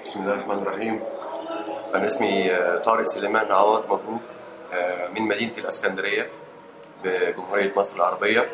بسم الله الرحمن الرحيم أنا اسمي آه، طارق سليمان عوض مبروك آه، من مدينة الإسكندرية بجمهورية مصر العربية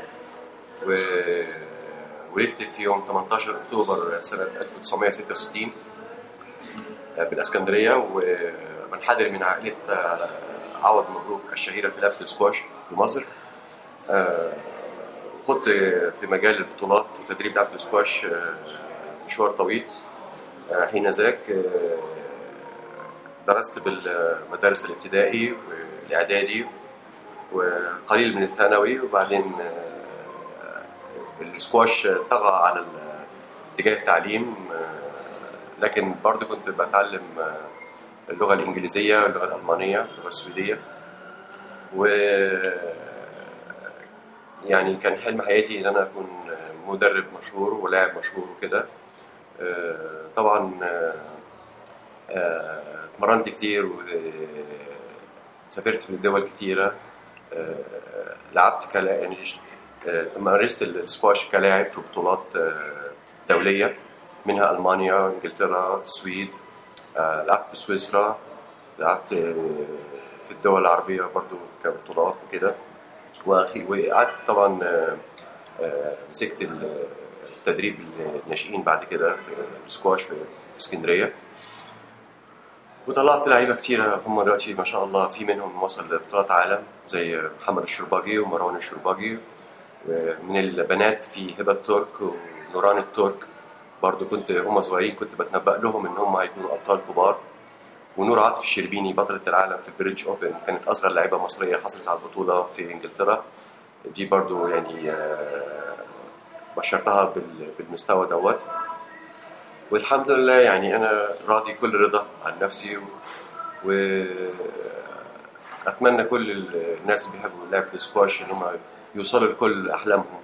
وولدت في يوم 18 أكتوبر سنة 1966 آه، بالإسكندرية ومنحدر من عائلة آه، عوض مبروك الشهيرة في لعبة السكواش في مصر آه، خضت في مجال البطولات وتدريب لعبة السكواش آه، مشوار طويل آه، حين ذاك آه، درست بالمدارس الابتدائي والإعدادي وقليل من الثانوي وبعدين آه، السكواش طغى على ال- اتجاه التعليم آه، لكن برضه كنت بتعلم آه، اللغة الإنجليزية اللغة الألمانية اللغة السويدية و يعني كان حلم حياتي ان انا اكون مدرب مشهور ولاعب مشهور وكده آه، طبعا آه، آه، اتمرنت كتير وسافرت لدول كتيرة آه، لعبت كلا يعني آه، مارست السكواش كلاعب في بطولات آه، دولية منها ألمانيا إنجلترا السويد آه، لعبت بسويسرا لعبت آه، في الدول العربية برضو كبطولات وكده وأخي وقعدت طبعا آه، آه، مسكت التدريب الناشئين بعد كده في السكواش في اسكندرية وطلعت لعيبة كتيرة هم دلوقتي ما شاء الله في منهم وصل لبطولات عالم زي محمد الشرباجي ومروان الشرباجي ومن البنات في هبة ترك ونوران الترك برضو كنت هم صغيرين كنت بتنبأ لهم ان هم هيكونوا ابطال كبار ونور عاطف الشربيني بطلة العالم في البريدج اوبن كانت اصغر لاعبة مصرية حصلت على البطولة في انجلترا دي برضو يعني آه، بشرتها بال- بالمستوى دوت والحمد لله يعني انا راضي كل رضا عن نفسي و... واتمنى كل الناس اللي بيحبوا لعبه السكواش ان هم يوصلوا لكل احلامهم